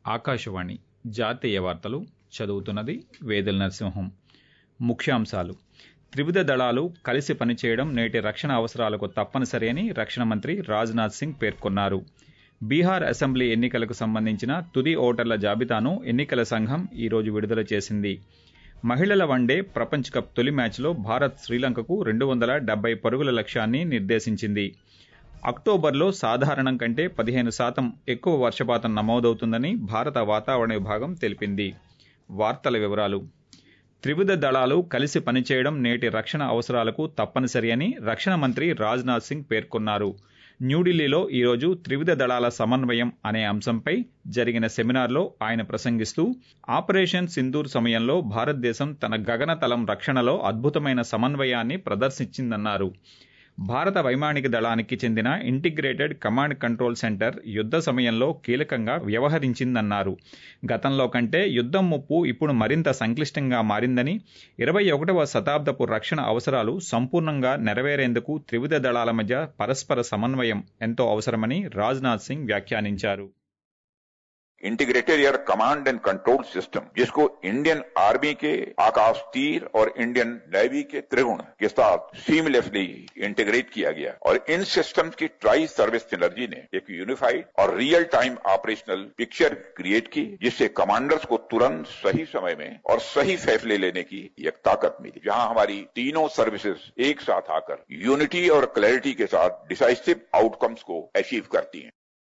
ఆకాశవాణి జాతీయ వార్తలు చదువుతున్నది వేదల నరసింహం ముఖ్యాంశాలు త్రివిధ దళాలు కలిసి పనిచేయడం నేటి రక్షణ అవసరాలకు తప్పనిసరి అని రక్షణ మంత్రి రాజ్నాథ్ సింగ్ పేర్కొన్నారు బీహార్ అసెంబ్లీ ఎన్నికలకు సంబంధించిన తుది ఓటర్ల జాబితాను ఎన్నికల సంఘం ఈ రోజు విడుదల చేసింది మహిళల వన్డే ప్రపంచ కప్ తొలి మ్యాచ్లో భారత్ శ్రీలంకకు రెండు వందల డెబ్బై పరుగుల లక్ష్యాన్ని నిర్దేశించింది అక్టోబర్లో సాధారణం కంటే పదిహేను శాతం ఎక్కువ వర్షపాతం నమోదవుతుందని భారత వాతావరణ విభాగం తెలిపింది వార్తల వివరాలు త్రివిధ దళాలు కలిసి పనిచేయడం నేటి రక్షణ అవసరాలకు తప్పనిసరి అని రక్షణ మంత్రి రాజ్నాథ్ సింగ్ పేర్కొన్నారు న్యూఢిల్లీలో ఈరోజు త్రివిధ దళాల సమన్వయం అనే అంశంపై జరిగిన సెమినార్లో ఆయన ప్రసంగిస్తూ ఆపరేషన్ సింధూర్ సమయంలో భారతదేశం తన గగనతలం రక్షణలో అద్భుతమైన సమన్వయాన్ని ప్రదర్శించిందన్నారు భారత వైమానిక దళానికి చెందిన ఇంటిగ్రేటెడ్ కమాండ్ కంట్రోల్ సెంటర్ యుద్ద సమయంలో కీలకంగా వ్యవహరించిందన్నారు గతంలో కంటే యుద్దం ముప్పు ఇప్పుడు మరింత సంక్లిష్టంగా మారిందని ఇరవై ఒకటవ శతాబ్దపు రక్షణ అవసరాలు సంపూర్ణంగా నెరవేరేందుకు త్రివిధ దళాల మధ్య పరస్పర సమన్వయం ఎంతో అవసరమని రాజ్నాథ్ సింగ్ వ్యాఖ్యానించారు integrated air command and control system जिसको इंडियन आर्मी के आकाश तीर और इंडियन नेवी के त्रिगुण के साथ सीमलेसली इंटीग्रेट किया गया और इन सिस्टम्स की ट्राई सर्विस सिनर्जी ने एक यूनिफाइड और real time operational picture create की जिससे कमांडर्स को तुरंत सही समय में और सही फैसले लेने की एक ताकत मिली जहां हमारी तीनों सर्विसेज एक साथ आकर यूनिटी और क्लैरिटी के साथ डिसाइसिव आउटकम्स को अचीव करती हैं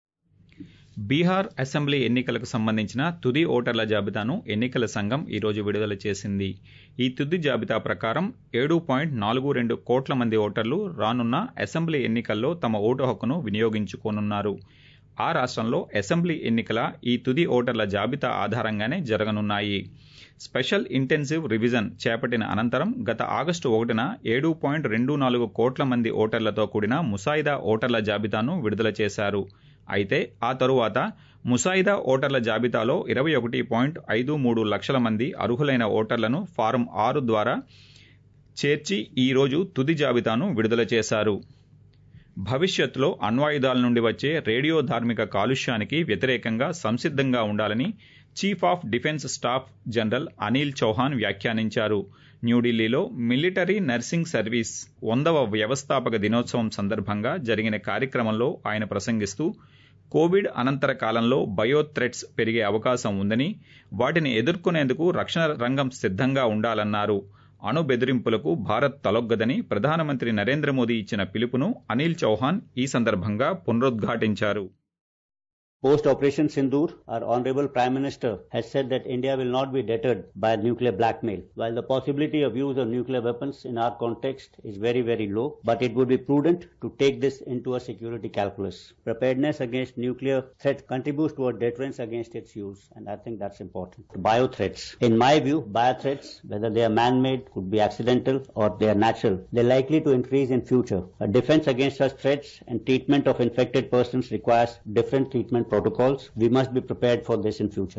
బీహార్ అసెంబ్లీ ఎన్నికలకు సంబంధించిన తుది ఓటర్ల జాబితాను ఎన్నికల సంఘం ఈ రోజు విడుదల చేసింది ఈ తుది జాబితా ప్రకారం ఏడు పాయింట్ నాలుగు రెండు కోట్ల మంది ఓటర్లు రానున్న అసెంబ్లీ ఎన్నికల్లో తమ ఓటు హక్కును వినియోగించుకోనున్నారు ఆ రాష్ట్రంలో అసెంబ్లీ ఎన్నికల ఈ తుది ఓటర్ల జాబితా ఆధారంగానే జరగనున్నాయి స్పెషల్ ఇంటెన్సివ్ రివిజన్ చేపట్టిన అనంతరం గత ఆగస్టు ఒకటిన ఏడు పాయింట్ రెండు నాలుగు కోట్ల మంది ఓటర్లతో కూడిన ముసాయిదా ఓటర్ల జాబితాను విడుదల చేశారు అయితే ఆ తరువాత ముసాయిదా ఓటర్ల జాబితాలో ఇరవై ఒకటి పాయింట్ ఐదు మూడు లక్షల మంది అర్హులైన ఓటర్లను ఫారం ఆరు ద్వారా చేర్చి ఈ రోజు తుది జాబితాను విడుదల చేశారు భవిష్యత్తులో అణ్వాయుధాల నుండి వచ్చే రేడియో ధార్మిక కాలుష్యానికి వ్యతిరేకంగా సంసిద్ధంగా ఉండాలని chief of defence staff general Anil Chauhan వ్యాఖ్యానించారు న్యూఢిల్లీలో మిలిటరీ నర్సింగ్ సర్వీస్ వందవ వ్యవస్థాపక దినోత్సవం సందర్భంగా జరిగిన కార్యక్రమంలో ఆయన ప్రసంగిస్తూ కోవిడ్ అనంతర కాలంలో బయో థ్రెట్స్ పెరిగే అవకాశం ఉందని వాటిని ఎదుర్కొనేందుకు రక్షణ రంగం సిద్ధంగా ఉండాలన్నారు అణు బెదిరింపులకు భారత్ తలొగ్గదని ప్రధానమంత్రి నరేంద్ర మోదీ ఇచ్చిన పిలుపును అనిల్ చౌహాన్ ఈ సందర్భంగా పునరుద్ఘాటించారు Post Operation Sindoor, our Honorable Prime Minister has said that India will not be deterred by nuclear blackmail. While the possibility of use of nuclear weapons in our context is very, very low, but it would be prudent to take this into a security calculus. Preparedness against nuclear threat contributes toward deterrence against its use, and I think that's important. Bio threats. In my view, bio threats, whether they are man-made, could be accidental, or they are natural, they're likely to increase in future. A defense against such threats and treatment of infected persons requires different treatment protocols. We must be prepared for this in future.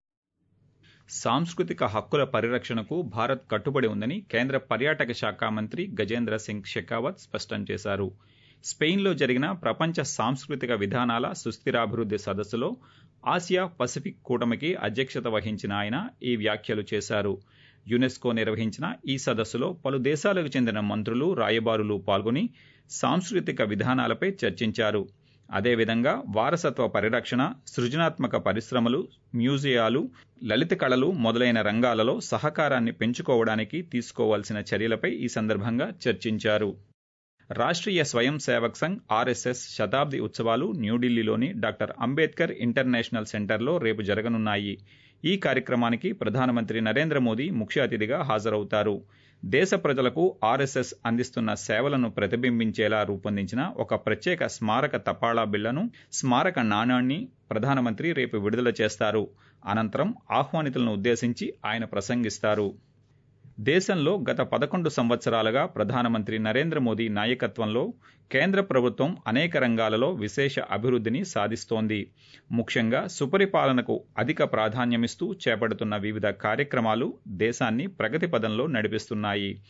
సాంస్కృతిక హక్కుల పరిరక్షణకు భారత్ కట్టుబడి ఉందని కేంద్ర పర్యాటక శాఖ మంత్రి గజేంద్ర సింగ్ షెకావత్ స్పష్టం చేశారు స్పెయిన్లో జరిగిన ప్రపంచ సాంస్కృతిక విధానాల సుస్థిరాభివృద్ధి సదస్సులో ఆసియా పసిఫిక్ కూటమికి అధ్యక్షత వహించిన ఆయన ఈ వ్యాఖ్యలు చేశారు యునెస్కో నిర్వహించిన ఈ సదస్సులో పలు దేశాలకు చెందిన మంత్రులు రాయబారులు పాల్గొని సాంస్కృతిక విధానాలపై చర్చించారు అదేవిధంగా వారసత్వ పరిరక్షణ సృజనాత్మక పరిశ్రమలు మ్యూజియాలు లలిత కళలు మొదలైన రంగాలలో సహకారాన్ని పెంచుకోవడానికి తీసుకోవాల్సిన చర్యలపై ఈ సందర్భంగా చర్చించారు రాష్ట్రీయ స్వయం సేవక్ సంఘ్ ఆర్ఎస్ఎస్ శతాబ్ది ఉత్సవాలు న్యూఢిల్లీలోని డాక్టర్ అంబేద్కర్ ఇంటర్నేషనల్ సెంటర్లో రేపు జరగనున్నాయి ఈ కార్యక్రమానికి ప్రధానమంత్రి నరేంద్ర మోదీ ముఖ్య అతిథిగా హాజరవుతారు దేశ ప్రజలకు ఆర్ఎస్ఎస్ అందిస్తున్న సేవలను ప్రతిబింబించేలా రూపొందించిన ఒక ప్రత్యేక స్మారక తపాళా బిళ్లను స్మారక నాణాన్ని ప్రధానమంత్రి రేపు విడుదల చేస్తారు అనంతరం ఆహ్వానితులను ఉద్దేశించి ఆయన ప్రసంగిస్తారు దేశంలో గత పదకొండు సంవత్సరాలుగా ప్రధానమంత్రి నరేంద్ర మోదీ నాయకత్వంలో కేంద్ర ప్రభుత్వం అనేక రంగాలలో విశేష అభివృద్ధిని సాధిస్తోంది ముఖ్యంగా సుపరిపాలనకు అధిక ప్రాధాన్యమిస్తూ చేపడుతున్న వివిధ కార్యక్రమాలు దేశాన్ని ప్రగతి పదంలో నడిపిస్తున్నాయి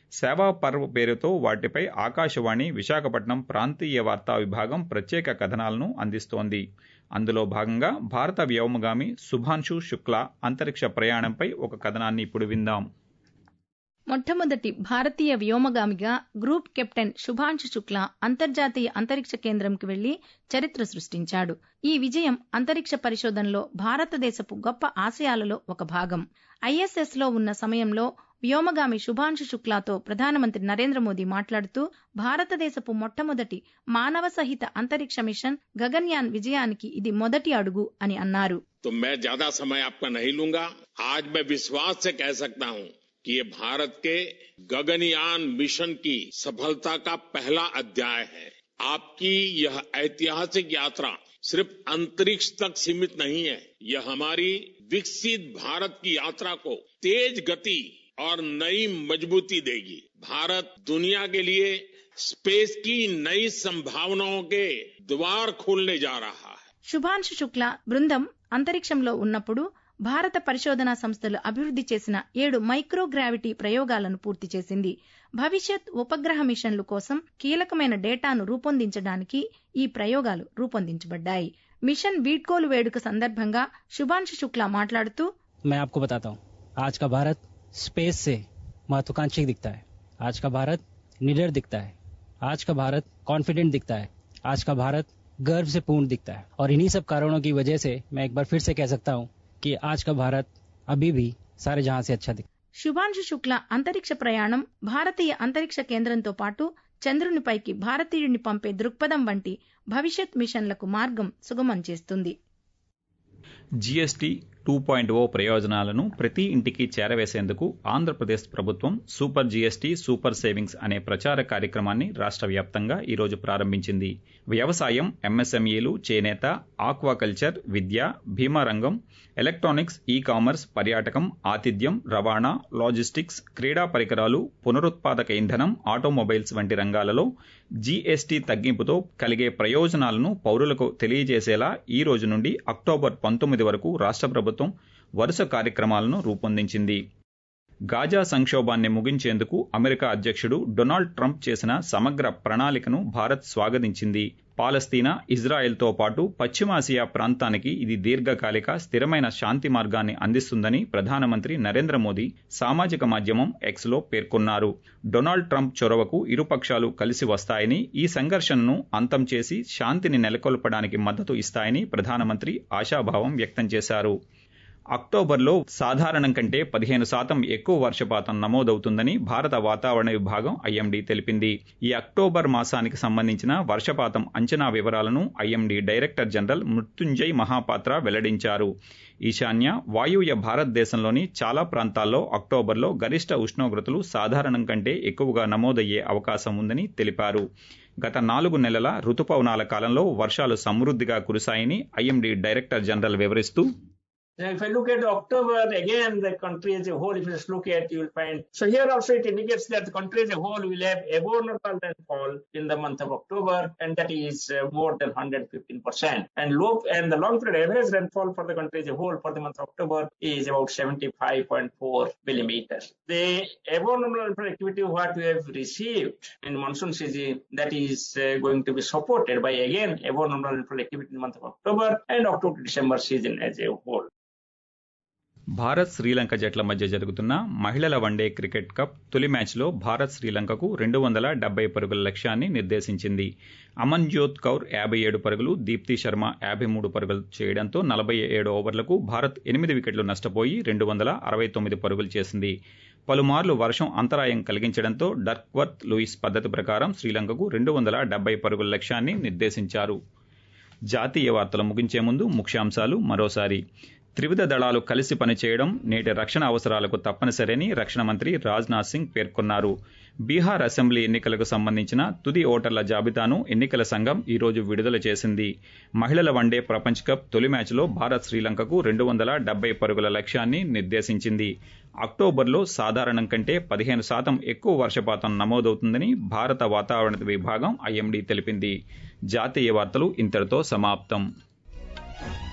సేవా పర్వ్ పేరుతో వాటిపై ఆకాశవాణి విశాఖపట్నం ప్రాంతీయ వార్తా విభాగం ప్రత్యేక కథనాలను అందిస్తోంది అందులో భాగంగా భారత వ్యోమగామి శుభాంశు శుక్లా అంతరిక్ష ప్రయాణంపై ఒక కథనాన్ని ఇప్పుడు విందాం మొట్టమొదటి భారతీయ వ్యోమగామిగా గ్రూప్ కెప్టెన్ శుభాంశు శుక్లా అంతర్జాతీయ అంతరిక్ష కేంద్రంకి వెళ్లి చరిత్ర సృష్టించాడు ఈ విజయం అంతరిక్ష పరిశోధనలో భారతదేశపు గొప్ప ఆశయాలలో ఒక భాగం ఐఎస్ఎస్ లో ఉన్న సమయంలో వ్యోమగామి శుభాంశు శుక్లాతో ప్రధానమంత్రి నరేంద్ర మోదీ మాట్లాడుతూ భారతదేశపు మొట్టమొదటి మానవ సహిత అంతరిక్ష మిషన్ గగన్యాన్ విజయానికి ఇది మొదటి అడుగు అని అన్నారు तो मैं ज्यादा समय आपका नहीं लूंगा आज मैं विश्वास से कह सकता हूं कि ये भारत के गगनयान मिशन की सफलता का पहला अध्याय है आपकी यह ऐतिहासिक यात्रा सिर्फ अंतरिक्ष तक सीमित नहीं है यह हमारी विकसित भारत की यात्रा को तेज गति और नई मजबूती देगी भारत दुनिया के लिए स्पेस की नई संभावनाओं के द्वार खोलने जा रहा है శుభాంశు శుక్లా బృందం అంతరిక్షంలో ఉన్నప్పుడు భారత పరిశోధనా సంస్థలు అభివృద్ధి చేసిన ఏడు మైక్రోగ్రావిటీ ప్రయోగాలను పూర్తి చేసింది భవిష్యత్ ఉపగ్రహ మిషన్లు కోసం కీలకమైన డేటాను రూపొందించడానికి ఈ ప్రయోగాలు రూపొందించబడ్డాయి మిషన్ వీడ్కోలు వేడుక సందర్భంగా శుభాంశు శుక్లా మాట్లాడుతూ मैं आपको बताता हूँ आज का भारत स्पेस से महत्वाकांक्षी दिखता है आज का भारत निडर दिखता है आज का भारत कॉन्फिडेंट दिखता है आज का भारत गर्व से पूर्ण दिखता है और इन्हीं सब कारणों की वजह से मैं एक बार फिर से कह सकता हूँ कि आज का भारत अभी भी सारे जहां से अच्छा दिखता శుభాంశు శుక్లా అంతరిక్ష ప్రయాణం భారతీయ అంతరిక్ష కేంద్రంతో పాటు చంద్రునిపైకి భారతీయుడిని పంపే దృక్పథం వంటి భవిష్యత్ మిషన్లకు మార్గం సుగమం చేస్తుంది జీఎస్టీ టూ పాయింట్ ఓ ప్రయోజనాలను ప్రతి ఇంటికి చేరవేసేందుకు ఆంధ్రప్రదేశ్ ప్రభుత్వం సూపర్ జీఎస్టీ సూపర్ సేవింగ్స్ అనే ప్రచార కార్యక్రమాన్ని రాష్ట్ర వ్యాప్తంగా ఈరోజు ప్రారంభించింది వ్యవసాయం ఎంఎస్ఎంఈలు చేనేత ఆక్వాకల్చర్ విద్య బీమా రంగం ఎలక్ట్రానిక్స్ ఈ కామర్స్ పర్యాటకం ఆతిథ్యం రవాణా లాజిస్టిక్స్ క్రీడా పరికరాలు పునరుత్పాదక ఇంధనం ఆటోమొబైల్స్ వంటి రంగాలలో జీఎస్టీ తగ్గింపుతో కలిగే ప్రయోజనాలను పౌరులకు తెలియజేసేలా ఈ రోజు నుండి అక్టోబర్ పంతొమ్మిది వరకు రాష్ట్ర ప్రభుత్వం వరుస కార్యక్రమాలను రూపొందించింది గాజా సంక్షోభాన్ని ముగించేందుకు అమెరికా అధ్యక్షుడు డొనాల్డ్ ట్రంప్ చేసిన సమగ్ర ప్రణాళికను భారత్ స్వాగతించింది పాలస్తీనా ఇజ్రాయెల్తో పాటు పశ్చిమాసియా ప్రాంతానికి ఇది దీర్ఘకాలిక స్థిరమైన శాంతి మార్గాన్ని అందిస్తుందని ప్రధానమంత్రి నరేంద్ర మోదీ సామాజిక మాధ్యమం ఎక్స్లో పేర్కొన్నారు డొనాల్డ్ ట్రంప్ చొరవకు ఇరుపక్షాలు కలిసి వస్తాయని ఈ సంఘర్షణను అంతం చేసి శాంతిని నెలకొల్పడానికి మద్దతు ఇస్తాయని ప్రధానమంత్రి ఆశాభావం వ్యక్తం చేశారు అక్టోబర్లో సాధారణం కంటే పదిహేను శాతం ఎక్కువ వర్షపాతం నమోదవుతుందని భారత వాతావరణ విభాగం ఐఎండీ తెలిపింది ఈ అక్టోబర్ మాసానికి సంబంధించిన వర్షపాతం అంచనా వివరాలను IMD director general Mrityunjay Mohapatra వెల్లడించారు ఈశాన్య వాయువ్య భారతదేశంలోని చాలా ప్రాంతాల్లో అక్టోబర్లో గరిష్ట ఉష్ణోగ్రతలు సాధారణం కంటే ఎక్కువగా నమోదయ్యే అవకాశం ఉందని తెలిపారు గత నాలుగు నెలల రుతుపవనాల కాలంలో వర్షాలు సమృద్ధిగా కురిశాయని ఐఎండీ డైరెక్టర్ జనరల్ వివరిస్తూ Now, if I look at October, again, the country as a whole, if you just look at, you will find. So here also it indicates that the country as a whole will have above normal rainfall in the month of October, and that is uh, more than 115%. And low and the long period average rainfall for the country as a whole for the month of October is about 75.4 millimeters. The above normal rainfall activity what we have received in monsoon season that is uh, going to be supported by again above normal rainfall activity in the month of October and October to December season as a whole. Bharat Sri Lanka జట్ల మధ్య జరుగుతున్న మహిళల one day cricket cup తొలి మ్యాచ్లో భారత్ శ్రీలంకకు రెండు వందల డెబ్బై పరుగుల లక్ష్యాన్ని నిర్దేశించింది అమన్జోత్ కౌర్ యాభై ఏడు పరుగులు దీప్తి శర్మ యాభై మూడు పరుగులు చేయడంతో నలభై ఏడు ఓవర్లకు భారత్ ఎనిమిది వికెట్లు నష్టపోయి రెండు వందల అరవై తొమ్మిది పరుగులు చేసింది పలుమార్లు వర్షం అంతరాయం కలిగించడంతో డర్క్వర్త్ లూయిస్ పద్ధతి ప్రకారం శ్రీలంకకు రెండు వందల డెబ్బై పరుగుల లక్ష్యాన్ని నిర్దేశించారు జాతీయ వార్తలు ముగించే ముందు ముఖ్యాంశాలు మరోసారి త్రివిధ దళాలు కలిసి పనిచేయడం నేటి రక్షణ అవసరాలకు తప్పనిసరని రక్షణ మంత్రి రాజ్నాథ్ సింగ్ పేర్కొన్నారు బీహార్ అసెంబ్లీ ఎన్నికలకు సంబంధించిన తుది ఓటర్ల జాబితాను ఎన్నికల సంఘం ఈ రోజు విడుదల చేసింది మహిళల వన్డే ప్రపంచ్ కప్ తొలి మ్యాచ్లో భారత్ శ్రీలంకకు రెండు వందల డెబ్బై పరుగుల లక్ష్యాన్ని నిర్దేశించింది అక్టోబర్లో సాధారణం కంటే పదిహేను శాతం ఎక్కువ వర్షపాతం నమోదవుతుందని భారత వాతావరణ విభాగం ఐఎండీ తెలిపింది జాతీయ వార్తలు ఇంతటితో సమాప్తం